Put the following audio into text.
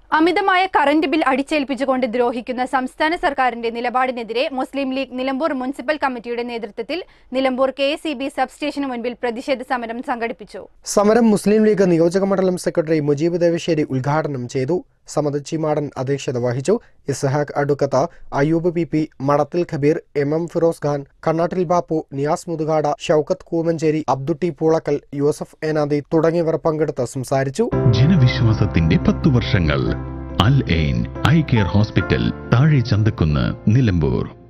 അമിതമായ current bill അടിച്ചേൽപ്പിച്ചുകൊണ്ട് ദ്രോഹിക്കുന്ന സംസ്ഥാന സർക്കാരിന്റെ നിലപാടിനെതിരെ മുസ്ലിം ലീഗ് നിലമ്പൂർ മുനിസിപ്പൽ കമ്മിറ്റിയുടെ നേതൃത്വത്തിൽ നിലമ്പൂർ കെ എസ് സബ് സ്റ്റേഷന് മുൻപിൽ പ്രതിഷേധ സമരം സംഘടിപ്പിച്ചു സമരം മുസ്ലിം ലീഗ് നിയോജക മണ്ഡലം സെക്രട്ടറി മുജീബ് ദേവശ്ശേരി ഉദ്ഘാടനം ചെയ്തു സമദ് ചിമാടൻ അധ്യക്ഷത വഹിച്ചു Ishaq Adukkath Ayyub P P Madathil Khabeer M M Firoz Khan Kannattil Bappu Niyas Muthukada Shoukath Koomancheri Abdutty Poolakkal Yusuf Enadi തുടങ്ങിയവർ പങ്കെടുത്ത് സംസാരിച്ചു ജനവിശ്വാസത്തിന്റെ പത്തു വർഷങ്ങൾ Al Ain eye care hospital താഴെ ചന്തക്കുന്ന് നിലമ്പൂർ